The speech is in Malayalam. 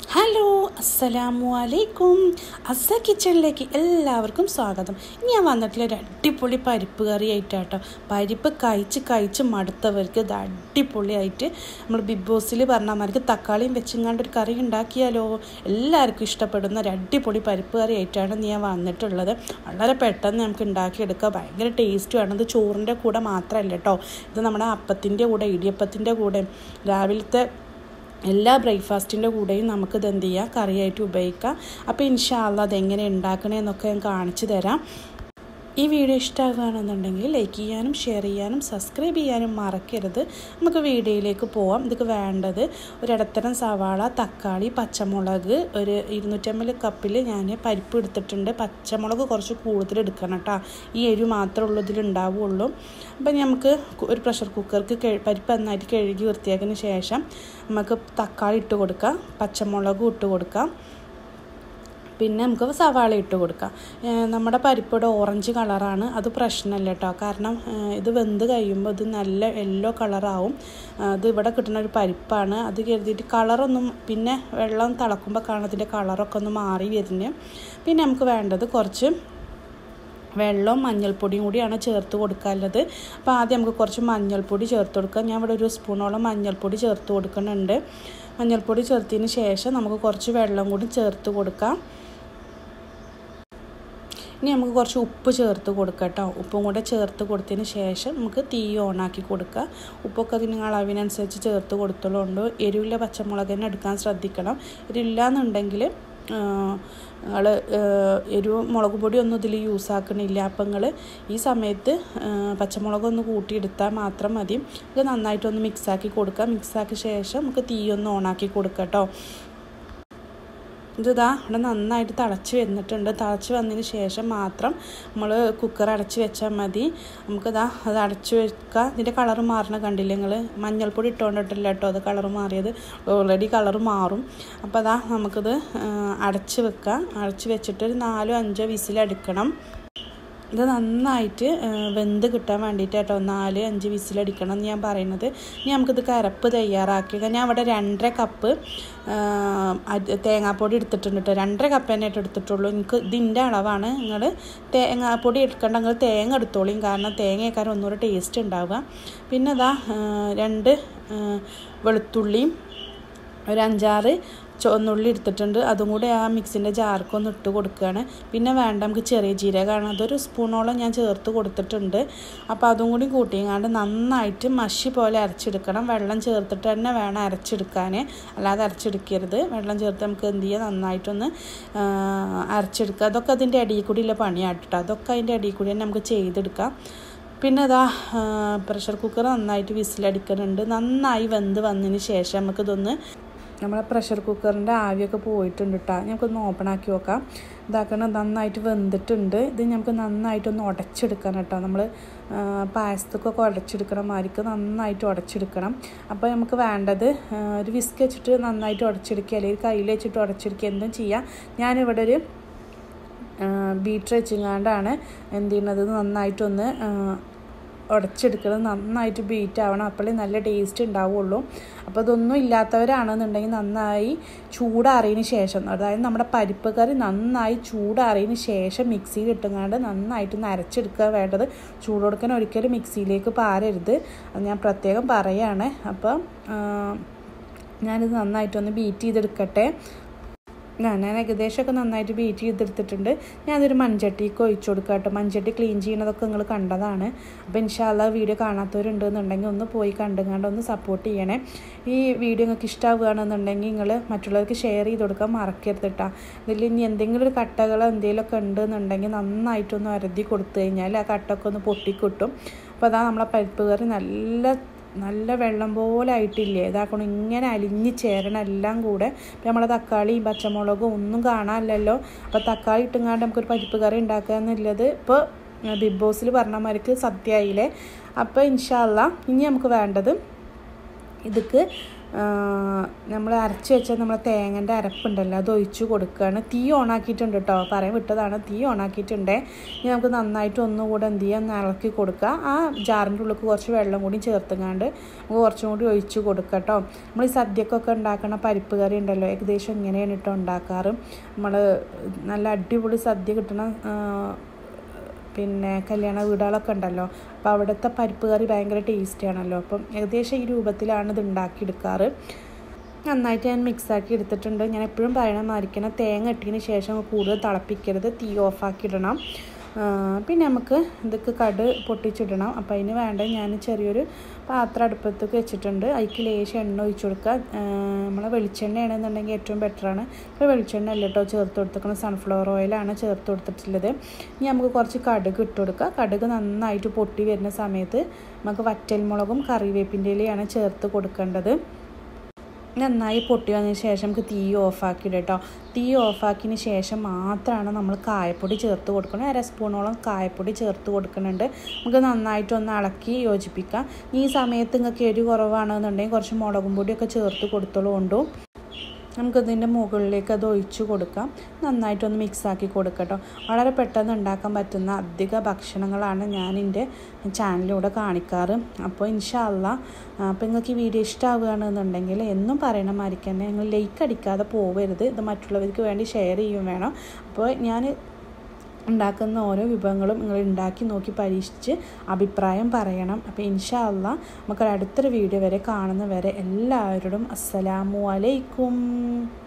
ഹലോ അസ്സലാമു അലൈക്കും അസ കിച്ചണിലേക്ക് എല്ലാവർക്കും സ്വാഗതം ഇനി ഞാൻ വന്നിട്ടുള്ള ഒരു അടിപൊളി പരിപ്പ് കറി ആയിട്ടാട്ടോ പരിപ്പ് കഴിച്ച് കഴിച്ച് മടുത്തവർക്ക് ഇത് അടിപൊളിയായിട്ട് നമ്മൾ ബിഗ് ബോസിൽ പറഞ്ഞമാർക്ക് തക്കാളിയും വെച്ചിങ്ങാണ്ട് ഒരു കറി ഉണ്ടാക്കിയാലോ എല്ലാവർക്കും ഇഷ്ടപ്പെടുന്ന ഒരു അടിപൊളി പരിപ്പ് കറി ആയിട്ടാണ് ഞാൻ വന്നിട്ടുള്ളത് വളരെ പെട്ടെന്ന് നമുക്ക് ഉണ്ടാക്കിയെടുക്കാം ഭയങ്കര ടേസ്റ്റുമാണ് ഇത് ചോറിൻ്റെ കൂടെ മാത്രമല്ല കേട്ടോ ഇത് നമ്മുടെ അപ്പത്തിൻ്റെ കൂടെ ഇടിയപ്പത്തിൻ്റെ കൂടെ രാവിലത്തെ എല്ലാ ബ്രേക്ക്ഫാസ്റ്റിൻ്റെ കൂടെയും നമുക്കിത് എന്ത് ചെയ്യാം കറിയായിട്ട് ഉപയോഗിക്കാം അപ്പോൾ ഇൻഷാല്ല അതെങ്ങനെ ഉണ്ടാക്കണേന്നൊക്കെ ഞാൻ കാണിച്ചു തരാം ഈ വീഡിയോ ഇഷ്ടമാകുകയാണെന്നുണ്ടെങ്കിൽ ലൈക്ക് ചെയ്യാനും ഷെയർ ചെയ്യാനും സബ്സ്ക്രൈബ് ചെയ്യാനും മറക്കരുത് നമുക്ക് വീഡിയോയിലേക്ക് പോവാം ഇതൊക്കെ വേണ്ടത് ഒരു ഇടത്തരം സവാള തക്കാളി പച്ചമുളക് ഒരു ഇരുന്നൂറ്റമ്പത് കപ്പിൽ ഞാൻ പരിപ്പ് എടുത്തിട്ടുണ്ട് പച്ചമുളക് കുറച്ച് കൂടുതൽ എടുക്കണം കേട്ടോ ഈ എരിവ് മാത്രമേ ഉള്ളൂ ഇതിൽ ഉണ്ടാവുള്ളൂ അപ്പം നമുക്ക് ഒരു പ്രഷർ കുക്കർക്ക് പരിപ്പ് നന്നായിട്ട് കഴുകി വൃത്തിയാക്കിയതിന് ശേഷം നമുക്ക് തക്കാളി ഇട്ട് കൊടുക്കാം പച്ചമുളകും ഇട്ട് കൊടുക്കാം പിന്നെ നമുക്ക് സവാള ഇട്ട് കൊടുക്കാം നമ്മുടെ പരിപ്പിടെ ഓറഞ്ച് കളറാണ് അത് പ്രശ്നമല്ല കേട്ടോ കാരണം ഇത് വെന്ത് കഴിയുമ്പോൾ ഇത് നല്ല യെല്ലോ കളറാവും അത് ഇവിടെ കിട്ടുന്ന ഒരു പരിപ്പാണ് അത് കരുതിയിട്ട് കളറൊന്നും പിന്നെ വെള്ളം തിളക്കുമ്പോൾ കാണത്തിൻ്റെ കളറൊക്കെ ഒന്ന് മാറി വരുന്നത് പിന്നെ നമുക്ക് വേണ്ടത് കുറച്ച് വെള്ളവും മഞ്ഞൾപ്പൊടിയും കൂടിയാണ് ചേർത്ത് കൊടുക്കാനുള്ളത് അപ്പോൾ ആദ്യം നമുക്ക് കുറച്ച് മഞ്ഞൾപ്പൊടി ചേർത്ത് കൊടുക്കാം ഞാൻ ഇവിടെ ഒരു സ്പൂണോളം മഞ്ഞൾപ്പൊടി ചേർത്ത് കൊടുക്കുന്നുണ്ട് മഞ്ഞൾപ്പൊടി ചേർത്തതിന് ശേഷം നമുക്ക് കുറച്ച് വെള്ളം കൂടി ചേർത്ത് കൊടുക്കാം ഇനി നമുക്ക് കുറച്ച് ഉപ്പ് ചേർത്ത് കൊടുക്കാം കേട്ടോ ഉപ്പും കൂടെ ചേർത്ത് കൊടുത്തതിന് ശേഷം നമുക്ക് തീ ഓണാക്കി കൊടുക്കുക ഉപ്പൊക്കെ അതിന് അളവിനനുസരിച്ച് ചേർത്ത് കൊടുത്തോളുണ്ട് എരിവില്ല പച്ചമുളക് തന്നെ എടുക്കാൻ ശ്രദ്ധിക്കണം എരിവില്ലാന്നുണ്ടെങ്കിൽ നിങ്ങൾ എരിവ് മുളക് പൊടി ഒന്നും ഇതിൽ യൂസ് ആക്കണില്ല അപ്പം നിങ്ങൾ ഈ സമയത്ത് പച്ചമുളകൊന്ന് കൂട്ടിയെടുത്താൽ മാത്രം മതി ഇത് നന്നായിട്ടൊന്ന് മിക്സാക്കി കൊടുക്കുക മിക്സാക്കിയ ശേഷം നമുക്ക് തീ ഒന്ന് ഓണാക്കി കൊടുക്കാം കേട്ടോ ഇതിതാ ഇവിടെ നന്നായിട്ട് തിളച്ച് വന്നിട്ടുണ്ട് തിളച്ച് വന്നതിന് ശേഷം മാത്രം നമ്മൾ കുക്കർ അടച്ച് വെച്ചാൽ മതി നമുക്കിതാ അത് അടച്ച് വെക്കുക ഇതിൻ്റെ കളർ മാറണ കണ്ടില്ല നിങ്ങൾ മഞ്ഞൾപ്പൊടി ഇട്ടുകൊണ്ടിട്ടില്ല കേട്ടോ അത് കളർ മാറിയത് ഓൾറെഡി കളർ മാറും അപ്പോൾ അതാ നമുക്കിത് അടച്ച് വെക്കാം അടച്ച് വെച്ചിട്ട് ഒരു നാലോ അഞ്ചോ വിസിലടിക്കണം ഇത് നന്നായിട്ട് വെന്ത് കിട്ടാൻ വേണ്ടിയിട്ട് കേട്ടോ നാല് അഞ്ച് വിസിലടിക്കണം എന്ന് ഞാൻ പറയുന്നത് ഇനി നമുക്കിത് കരപ്പ് തയ്യാറാക്കുക ഞാൻ ഇവിടെ രണ്ടര കപ്പ് തേങ്ങാപ്പൊടി എടുത്തിട്ടുണ്ട് കേട്ടോ രണ്ടര കപ്പ് തന്നെ ആയിട്ട് എടുത്തിട്ടുള്ളൂ എനിക്ക് ഇതിൻ്റെ അളവാണ് നിങ്ങൾ തേങ്ങാപ്പൊടി എടുക്കേണ്ട നിങ്ങൾ തേങ്ങ എടുത്തോളിയും കാരണം തേങ്ങയൊക്കെ ഒന്നുകൂടെ ടേസ്റ്റ് ഉണ്ടാവുക പിന്നെ അതാ രണ്ട് വെളുത്തുള്ളിയും ഒരു അഞ്ചാറ് ചുവന്നുള്ളി എടുത്തിട്ടുണ്ട് അതും കൂടെ ആ മിക്സിൻ്റെ ജാർക്കൊന്ന് ഇട്ട് കൊടുക്കുകയാണ് പിന്നെ വേണ്ട നമുക്ക് ചെറിയ ജീരകമാണ് അതൊരു സ്പൂണോളം ഞാൻ ചേർത്ത് കൊടുത്തിട്ടുണ്ട് അപ്പോൾ അതും കൂടി കൂട്ടിയങ്ങാണ്ട് നന്നായിട്ട് മഷി പോലെ അരച്ചെടുക്കണം വെള്ളം ചേർത്തിട്ട് തന്നെ വേണം അരച്ചെടുക്കാൻ അല്ലാതെ അരച്ചെടുക്കരുത് വെള്ളം ചേർത്ത് നമുക്ക് എന്ത് ചെയ്യുക നന്നായിട്ടൊന്ന് അരച്ചെടുക്കുക അതൊക്കെ അതിൻ്റെ അടിയിൽ കൂടിയുള്ള പണിയാട്ടോ അതൊക്കെ അതിൻ്റെ അടിയിൽ കൂടി തന്നെ നമുക്ക് ചെയ്തെടുക്കാം പിന്നെ അതാ പ്രഷർ കുക്കർ നന്നായിട്ട് വിസിലടിക്കുന്നുണ്ട് നന്നായി വെന്ത് വന്നതിന് ശേഷം നമുക്കിതൊന്ന് നമ്മളെ പ്രഷർ കുക്കറിൻ്റെ ആവിയൊക്കെ പോയിട്ടുണ്ട് കേട്ടോ നമുക്കൊന്ന് ഓപ്പൺ ആക്കി നോക്കാം ഇതാക്കണം നന്നായിട്ട് വെന്തിട്ടുണ്ട് ഇത് നമുക്ക് നന്നായിട്ടൊന്ന് ഉടച്ചെടുക്കണം കേട്ടോ നമ്മൾ പായസത്തൊക്കെ ഉടച്ചെടുക്കണം മാതിരിക്ക് നന്നായിട്ട് ഉടച്ചെടുക്കണം അപ്പോൾ നമുക്ക് വേണ്ടത് ഒരു വിസ്ക് വെച്ചിട്ട് നന്നായിട്ട് ഉടച്ചെടുക്കുക അല്ലെങ്കിൽ കയ്യിൽ വെച്ചിട്ട് ഉടച്ചെടുക്കുക എന്തും ചെയ്യാം ഞാനിവിടെ ഒരു ബീറ്റർ വെച്ചിങ്ങാണ്ടാണ് എന്ത് ചെയ്യുന്നത് നന്നായിട്ടൊന്ന് ഉടച്ചെടുക്കുന്നത് നന്നായിട്ട് ബീറ്റ് ആവണം അപ്പോഴേ നല്ല ടേസ്റ്റ് ഉണ്ടാവുള്ളൂ അപ്പോൾ ഇതൊന്നും ഇല്ലാത്തവരാണെന്നുണ്ടെങ്കിൽ നന്നായി ചൂടാറിയതിന് ശേഷം അതായത് നമ്മുടെ പരിപ്പ് കറി നന്നായി ചൂടാറിയതിന് ശേഷം മിക്സിയിൽ ഇട്ടുങ്ങാണ്ട് നന്നായിട്ട് അരച്ചെടുക്കുക വേണ്ടത് ചൂട് കൊടുക്കാൻ ഒരിക്കലും മിക്സിയിലേക്ക് പാരരുത് അത് ഞാൻ പ്രത്യേകം പറയുകയാണ് അപ്പം ഞാനിത് നന്നായിട്ടൊന്ന് ബീറ്റ് ചെയ്തെടുക്കട്ടെ ഞാൻ ഏകദേശമൊക്കെ നന്നായിട്ട് ബീറ്റ് ചെയ്തെടുത്തിട്ടുണ്ട് ഞാനതൊരു മൺചട്ടിക്ക് ഒഴിച്ചു കൊടുക്കുക കേട്ടോ മൺചട്ടി ക്ലീൻ ചെയ്യണതൊക്കെ നിങ്ങൾ കണ്ടതാണ് അപ്പോൾ ഇൻഷാല്ല വീഡിയോ കാണാത്തവരുണ്ടെന്നുണ്ടെങ്കിൽ ഒന്ന് പോയി കണ്ടുങ്ങാണ്ട് ഒന്ന് സപ്പോർട്ട് ചെയ്യണേ ഈ വീഡിയോ നിങ്ങൾക്ക് ഇഷ്ടമാവുകയാണെന്നുണ്ടെങ്കിൽ നിങ്ങൾ മറ്റുള്ളവർക്ക് ഷെയർ ചെയ്ത് കൊടുക്കാൻ മറക്കരുത് കേട്ടോ ഇതിൽ ഇനി എന്തെങ്കിലും ഒരു കട്ടകളോ എന്തെങ്കിലുമൊക്കെ ഉണ്ടെന്നുണ്ടെങ്കിൽ നന്നായിട്ടൊന്ന് അരതി കൊടുത്തു കഴിഞ്ഞാൽ ആ കട്ടൊക്കെ ഒന്ന് പൊട്ടിക്കിട്ടും അപ്പോൾ അതാ നമ്മളെ പരിപ്പ് കറി നല്ല നല്ല വെള്ളം പോലെ ആയിട്ടില്ലേ ഇതാക്കണം ഇങ്ങനെ അലിഞ്ഞ് ചേരണം എല്ലാം കൂടെ ഇപ്പം നമ്മളെ തക്കാളിയും പച്ചമുളകും ഒന്നും കാണാനില്ലല്ലോ അപ്പോൾ തക്കാളി ഇട്ടുങ്ങാണ്ട് നമുക്കൊരു പരിപ്പ് കറി ഉണ്ടാക്കുക എന്നുള്ളത് ഇപ്പോൾ ബിഗ് ബോസിൽ പറഞ്ഞ മാതിരിക്ക് സത്യമായില്ലേ അപ്പോൾ ഇൻഷാല്ല ഇനി നമുക്ക് വേണ്ടത് ഇതൊക്കെ നമ്മൾ അരച്ച് വെച്ച നമ്മളെ തേങ്ങൻ്റെ അരപ്പുണ്ടല്ലോ അത് ഒഴിച്ച് കൊടുക്കുകയാണ് തീ ഓണാക്കിയിട്ടുണ്ട് കേട്ടോ പറയാൻ വിട്ടതാണ് തീ ഓണാക്കിയിട്ടുണ്ട് ഇനി നമുക്ക് നന്നായിട്ട് ഒന്നുകൂടെ എന്ത് ചെയ്യാം ഒന്ന് ഇളക്കി കൊടുക്കുക ആ ജാറിൻ്റെ ഉള്ളിൽ കുറച്ച് വെള്ളം കൂടി ചേർത്തുങ്ങാണ്ട് നമുക്ക് കുറച്ചും കൂടി ഒഴിച്ച് കൊടുക്കുക കേട്ടോ നമ്മൾ ഈ സദ്യക്കൊക്കെ ഉണ്ടാക്കുന്ന പരിപ്പ് കറി ഉണ്ടല്ലോ ഏകദേശം ഇങ്ങനെയാണ് കേട്ടോ ഉണ്ടാക്കാറ് നമ്മൾ നല്ല അടിപൊളി സദ്യ കിട്ടണ പിന്നെ കല്യാണ വീടുകളൊക്കെ ഉണ്ടല്ലോ അപ്പോൾ അവിടുത്തെ പരിപ്പ് കറി ഭയങ്കര ടേസ്റ്റി ആണല്ലോ അപ്പം ഏകദേശം ഈ രൂപത്തിലാണ് ഇത് ഉണ്ടാക്കിയെടുക്കാറ് നന്നായിട്ട് ഞാൻ മിക്സാക്കി എടുത്തിട്ടുണ്ട് ഞാൻ എപ്പോഴും പറയണ മാതിരിക്കണം തേങ്ങ ഇട്ടതിന് ശേഷം കൂടുതൽ തിളപ്പിക്കരുത് തീ ഓഫാക്കി ഇടണം പിന്നെ നമുക്ക് ഇതൊക്കെ കട് പൊട്ടിച്ചിടണം അപ്പോൾ അതിന് വേണ്ട ഞാൻ ചെറിയൊരു പാത്രം അടുപ്പത്തേക്ക് വെച്ചിട്ടുണ്ട് അതിക്ക് ലേശം എണ്ണ ഒഴിച്ചു കൊടുക്കുക നമ്മൾ വെളിച്ചെണ്ണയാണെന്നുണ്ടെങ്കിൽ ഏറ്റവും ബെറ്ററാണ് ഇപ്പോൾ വെളിച്ചെണ്ണ അല്ല കേട്ടോ ചേർത്ത് കൊടുത്തിരിക്കുന്നത് സൺഫ്ലവർ ഓയിലാണ് ചേർത്ത് കൊടുത്തിട്ടുള്ളത് ഇനി നമുക്ക് കുറച്ച് കടുക് ഇട്ട് കൊടുക്കുക കടുക് നന്നായിട്ട് പൊട്ടി വരുന്ന സമയത്ത് നമുക്ക് വറ്റൽമുളകും കറിവേപ്പിൻ്റെ ഇലയാണ് ചേർത്ത് കൊടുക്കേണ്ടത് നന്നായി പൊട്ടി വന്നതിന് ശേഷം നമുക്ക് തീ ഓഫാക്കിയിടും കേട്ടോ തീ ഓഫാക്കിയതിന് ശേഷം മാത്രമാണ് നമ്മൾ കായപ്പൊടി ചേർത്ത് കൊടുക്കണം അര സ്പൂണോളം കായപ്പൊടി ചേർത്ത് കൊടുക്കുന്നുണ്ട് നമുക്ക് നന്നായിട്ടൊന്ന് ഇളക്കി യോജിപ്പിക്കാം ഈ സമയത്ത് നിങ്ങൾക്ക് എരി കുറവാണെന്നുണ്ടെങ്കിൽ കുറച്ച് മുളകും പൊടിയൊക്കെ ചേർത്ത് കൊടുത്തോളൂ കൊണ്ടു നമുക്കതിൻ്റെ മുകളിലേക്ക് അത് ഒഴിച്ചു കൊടുക്കാം നന്നായിട്ടൊന്ന് മിക്സാക്കി കൊടുക്കട്ടോ വളരെ പെട്ടെന്ന് ഉണ്ടാക്കാൻ പറ്റുന്ന അധിക ഭക്ഷണങ്ങളാണ് ഞാൻ എൻ്റെ ചാനലിലൂടെ കാണിക്കാറ് അപ്പോൾ ഇൻഷാല്ല അപ്പോൾ നിങ്ങൾക്ക് ഈ വീഡിയോ ഇഷ്ടമാവുകയാണെന്നുണ്ടെങ്കിൽ എന്നും പറയണ മാതിരി തന്നെ നിങ്ങൾ ലൈക്ക് അടിക്കാതെ പോവരുത് ഇത് മറ്റുള്ളവർക്ക് വേണ്ടി ഷെയർ ചെയ്യും വേണം അപ്പോൾ ഞാൻ ഉണ്ടാക്കുന്ന ഓരോ വിഭവങ്ങളും നിങ്ങൾ ഉണ്ടാക്കി നോക്കി പരീക്ഷിച്ച് അഭിപ്രായം പറയണം അപ്പോൾ ഇൻഷാ അല്ല നമുക്ക് അടുത്തൊരു വീഡിയോ വരെ കാണുന്ന വരെ എല്ലാവരോടും അസ്സലാമു അലൈക്കും